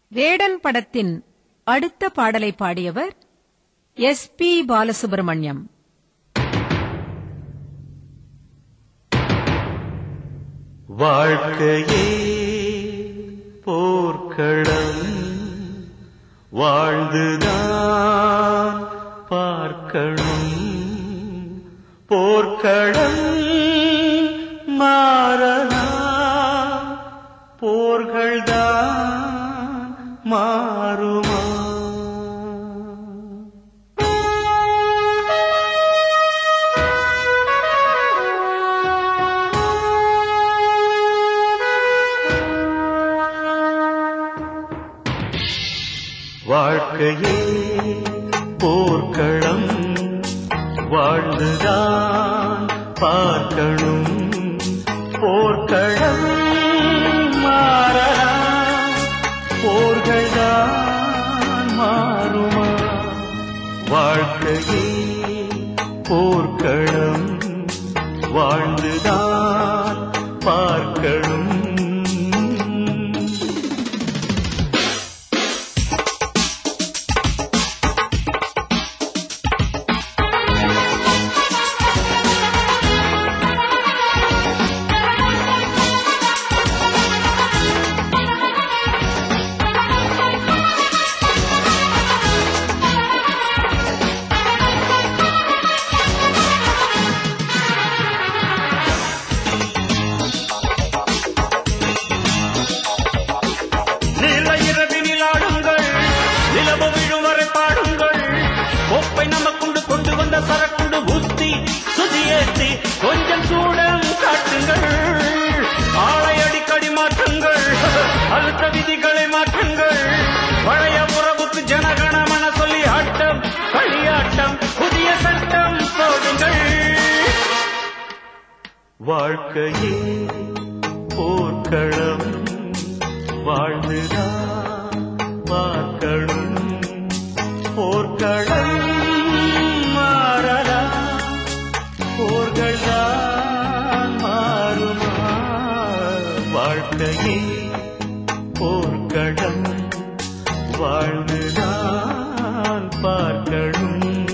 வேடன் படத்தின் அடுத்த பாடலை பாடியவர் எஸ் பி பாலசுப்ரமணியம் வாழ்க்கையே போர்க்களம் வாழ்ந்துதான் பார்க்கணும் போர்க்களம் மாறலாம் போர்கள்தான் மாறுமா வாழ்க்கையே போர்க்களம் வாழ்ந்துதான் பார்க்கணும் போர்க்களம் மாறலாம் போர்கள்தான் மாறுமா வாழ்க்கையே போர்க்களம் வாழ்ந்துதான் பார்க்கணும் நில இரவினில் ஆடுங்கள் நிலவு விழும் வரை பாடுங்கள் கோப்பை நமக்குண்டு கொண்டு வந்த சரக்குண்டு ஊத்தி சுதியேத்தி கொஞ்சம் சூடம் காட்டுங்கள் ஆளை அடிக்கடி மாற்றுங்கள் அழுத்த விதிகளை மாற்றுங்கள் பழைய உறவுக்கு ஜனகணமன சொல்லி ஆட்டம் களியாட்டம் புதிய சட்டம் போடுங்கள் வாழ்க்கையே போர்க்களம் வாழ்ந்துதான் பார்க்கணும் போர்க்களம் மாறலாம் போர்கள் தான் மாறுமா வாழ்க்கையே போர்க்களம் வாழ்ந்துதான் பார்க்கணும்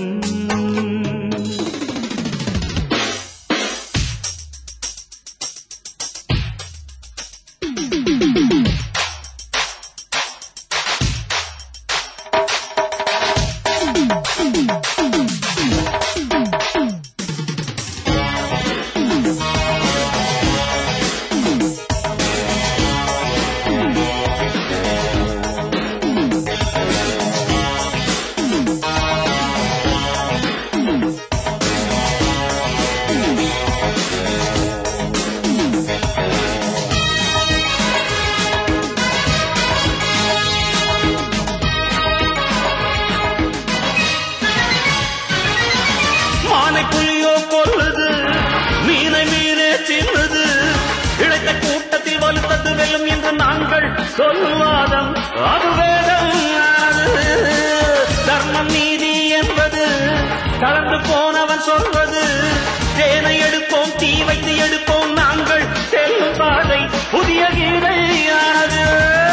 மானை புலியோ கொல்லுது மீனை மீனே தின்னுது இழைத்த கூட்டத்தில் வலுத்தது வெல்லும் என்று நாங்கள் சொல்லுவாதம் அது வேதம் அது. தர்மம் நீதி என்பது கலந்து போனவன் சொல்வது தேனை எடுப்போம் தீ வைத்து எடுப்போம் நாங்கள் செல்லும் பாதை புதிய கீதையானது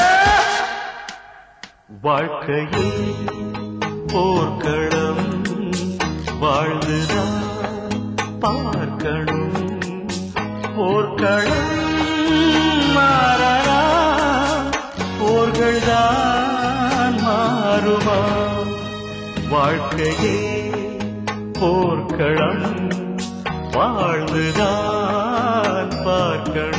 வாழ்க்கையில் போர்க்களம் வாழ்ந்துதான் பார்க்கணும் போர்க்களம் மாறலா போர்கள்தான் மாறுமா வாழ்க்கையே போர்க்களம் வாழ்ந்துதான் பார்க்கணும்